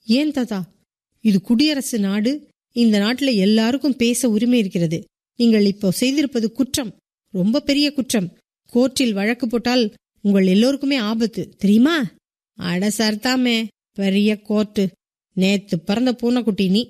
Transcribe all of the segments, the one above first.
ஏன் தாத்தா இது குடியரசு நாடு இந்த நாட்டுல எல்லாருக்கும் பேச உரிமை இருக்கிறது நீங்கள் இப்போ செய்திருப்பது குற்றம் ரொம்ப பெரிய குற்றம் கோர்ட்டில் வழக்கு போட்டால் உங்கள் எல்லோருக்குமே ஆபத்து தெரியுமா அட சர்தாமே பெரிய கோர்ட்டு நேத்து பிறந்த பூனைக்குட்டி நீ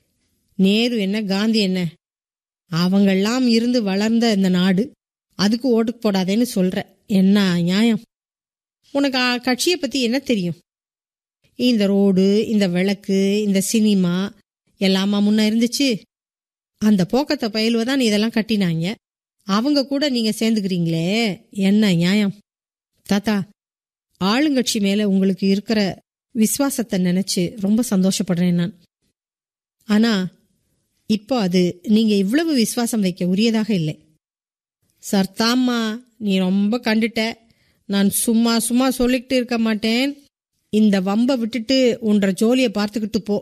நேரு என்ன காந்தி என்ன அவங்கெல்லாம் இருந்து வளர்ந்த இந்த நாடு அதுக்கு ஓட்டுக்கு போடாதேன்னு சொல்ற என்ன நியாயம் உனக்கு ஆ, கட்சியை பத்தி என்ன தெரியும் இந்த ரோடு இந்த விளக்கு இந்த சினிமா எல்லாமா முன்ன இருந்துச்சு அந்த போக்கத்தை பயிலுவதான் இதெல்லாம் கட்டினாங்க அவங்க கூட நீங்க சேர்ந்துக்கிறீங்களே என்ன நியாயம் தாத்தா ஆளுங்கட்சி மேல உங்களுக்கு இருக்கிற விசுவாசத்தை நினைச்சு ரொம்ப சந்தோஷப்படுறேன் நான் ஆனா இப்போ அது நீங்க இவ்வளவு விசுவாசம் வைக்க உரியதாக இல்லை சர்தாம்மா நீ ரொம்ப கண்டுட்ட நான் சும்மா சும்மா சொல்லிக்கிட்டு இருக்க மாட்டேன் இந்த வம்ப விட்டுட்டு உன்ற ஜோலியை பார்த்துக்கிட்டு போ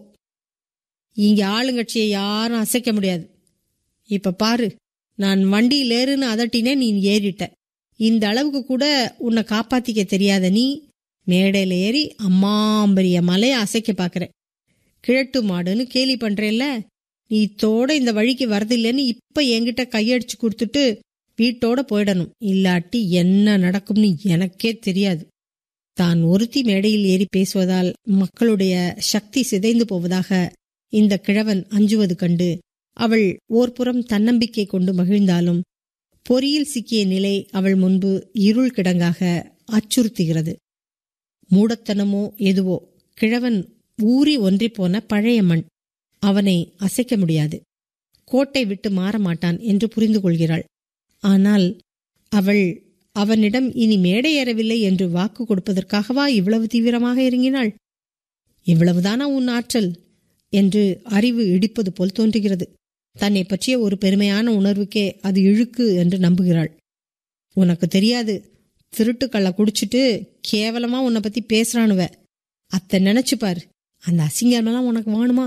இங்க ஆளுங்கட்சியை யாரும் அசைக்க முடியாது இப்ப பாரு நான் வண்டியில் ஏறுன்னு அதட்டினே நீ ஏறிட்ட இந்த அளவுக்கு கூட உன்னை காப்பாத்திக்க தெரியாத நீ மேடையில ஏறி அம்மாம்பரிய மலையை அசைக்க பாக்குற கிழட்டு மாடுன்னு கேலி பண்றேல்ல நீ இத்தோட இந்த வழிக்கு வரதில்லைன்னு இப்ப என்கிட்ட கையடிச்சு கொடுத்துட்டு வீட்டோட போயிடணும் இல்லாட்டி என்ன நடக்கும்னு எனக்கே தெரியாது தான் ஒருத்தி மேடையில் ஏறி பேசுவதால் மக்களுடைய சக்தி சிதைந்து போவதாக இந்த கிழவன் அஞ்சுவது கண்டு அவள் ஓர்புறம் தன்னம்பிக்கை கொண்டு மகிழ்ந்தாலும் பொறியில் சிக்கிய நிலை அவள் முன்பு இருள் கிடங்காக அச்சுறுத்துகிறது மூடத்தனமோ எதுவோ கிழவன் ஊறி ஒன்றிப்போன பழைய மண் அவனை அசைக்க முடியாது கோட்டை விட்டு மாற மாட்டான் என்று புரிந்து கொள்கிறாள் ஆனால் அவள் அவனிடம் இனி மேடை ஏறவில்லை என்று வாக்கு கொடுப்பதற்காகவா இவ்வளவு தீவிரமாக இறங்கினாள் இவ்வளவுதானா உன் ஆற்றல் என்று அறிவு இடிப்பது போல் தோன்றுகிறது தன்னை பற்றிய ஒரு பெருமையான உணர்வுக்கே அது இழுக்கு என்று நம்புகிறாள் உனக்கு தெரியாது திருட்டுக்கள்ள குடிச்சிட்டு கேவலமா உன்னை பத்தி பேசுறானுவ அத்தை நினைச்சு பாரு அந்த அசிங்கமெல்லாம் உனக்கு வேணுமா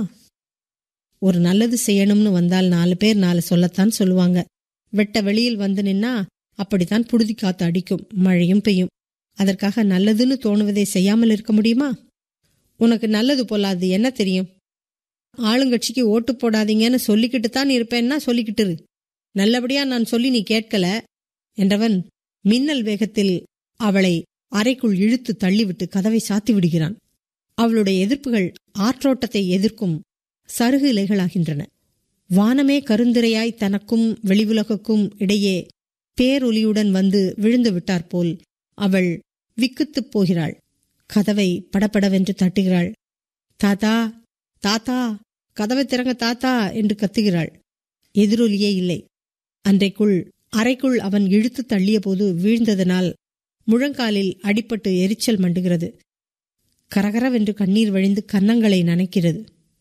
ஒரு நல்லது செய்யணும்னு வந்தால் நாலு பேர் நாலு சொல்லத்தான் சொல்லுவாங்க வெட்ட வெளியில் வந்து நின்னா அப்படித்தான் புழுதி காத்து அடிக்கும் மழையும் பெய்யும் அதற்காக நல்லதுன்னு தோணுவதை செய்யாமல் இருக்க முடியுமா உனக்கு நல்லது பொல்லாது என்ன தெரியும் ஆளுங்கட்சிக்கு ஓட்டு போடாதீங்கன்னு சொல்லிக்கிட்டு தான் இருப்பேன்னா சொல்லிக்கிட்டு இரு நல்லபடியா நான் சொல்லி நீ கேட்கல என்றவன் மின்னல் வேகத்தில் அவளை அறைக்குள் இழுத்து தள்ளிவிட்டு கதவை சாத்தி விடுகிறான் அவளுடைய எதிர்ப்புகள் ஆற்றோட்டத்தை எதிர்க்கும் சருகு இலைகளாகின்றன வானமே கருந்திரையாய் தனக்கும் வெளிவுலகுக்கும் இடையே பேரொலியுடன் வந்து விழுந்து விட்டார் போல் அவள் விக்குத்துப் போகிறாள் கதவை படபடவென்று தட்டுகிறாள் தாத்தா தாத்தா கதவை திறங்க தாத்தா என்று கத்துகிறாள் எதிரொலியே இல்லை அன்றைக்குள் அறைக்குள் அவன் இழுத்து தள்ளிய போது வீழ்ந்ததனால் முழங்காலில் அடிபட்டு எரிச்சல் மண்டுகிறது கரகரவென்று கண்ணீர் வழிந்து கன்னங்களை நனைக்கிறது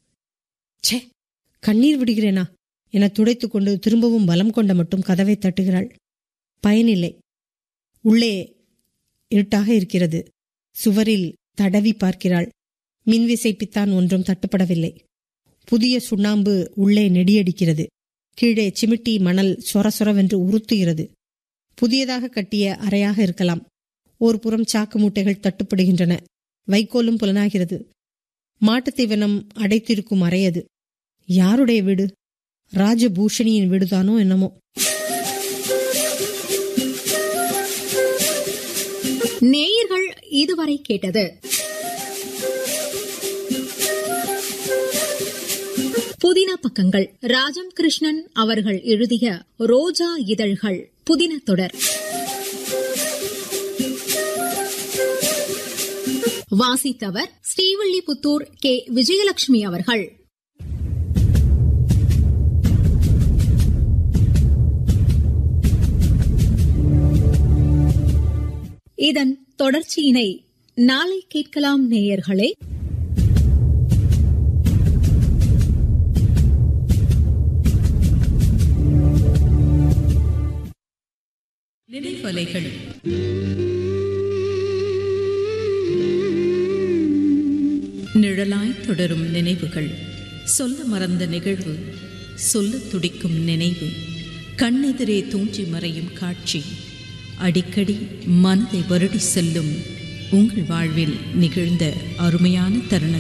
ச்சே கண்ணீர் விடுகிறேனா என துடைத்துக் கொண்டு திரும்பவும் பலம் கொண்ட மட்டும் கதவை தட்டுகிறாள் பயனில்லை உள்ளே இருட்டாக இருக்கிறது சுவரில் தடவி பார்க்கிறாள் மின்விசைப்பித்தான் ஒன்றும் தட்டுப்படவில்லை புதிய சுண்ணாம்பு உள்ளே நெடியடிக்கிறது கீழே சிமிட்டி மணல் சொர சொரவென்று உறுத்துகிறது புதியதாக கட்டிய அறையாக இருக்கலாம் ஒரு புறம் சாக்கு மூட்டைகள் தட்டுப்படுகின்றன வைக்கோலும் புலனாகிறது மாட்டுத் தீவனம் அடைத்திருக்கும் அறை அது யாருடைய வீடு ராஜபூஷணியின் வீடுதானோ என்னமோ நேயர்கள் இதுவரை கேட்டது புதின பக்கங்கள் ராஜம் கிருஷ்ணன் அவர்கள் எழுதிய ரோஜா இதழ்கள் புதின தொடர் வாசித்தவர் ஸ்ரீவில்லிபுத்தூர் கே விஜயலட்சுமி அவர்கள் இதன் தொடர்ச்சியினை நாளை கேட்கலாம் நேயர்களே நினைவலைகள் நிழலாய் தொடரும் நினைவுகள் சொல்ல மறந்த நிகழ்வு சொல்ல துடிக்கும் நினைவு கண்ணெதிரே தூஞ்சி மறையும் காட்சி அடிக்கடி மனதை வருடி செல்லும் உங்கள் வாழ்வில் நிகழ்ந்த அருமையான தருணங்கள்